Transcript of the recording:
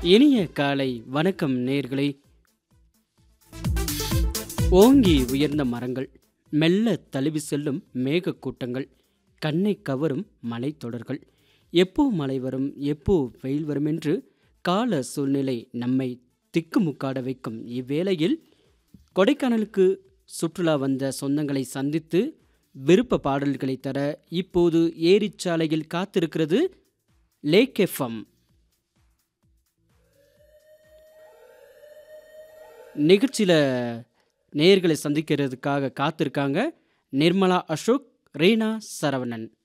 இனிய காலை வணக்கம் நேர்களே ஓங்கி உயர்ந்த மரங்கள் மெல்ல தழுவி செல்லும் மேகக்கூட்டங்கள் கண்ணை கவரும் மலைத்தொடர்கள் எப்போ மழை வரும் எப்போ வெயில் வரும் என்று கால சூழ்நிலை நம்மை திக்குமுக்காட வைக்கும் இவ்வேளையில் கொடைக்கானலுக்கு சுற்றுலா வந்த சொந்தங்களை சந்தித்து விருப்ப பாடல்களை தர இப்போது ஏரிச்சாலையில் காத்திருக்கிறது லேக் எஃப்எம் நிகழ்ச்சியில் நேயர்களை சந்திக்கிறதுக்காக காத்திருக்காங்க நிர்மலா அசோக் ரீனா சரவணன்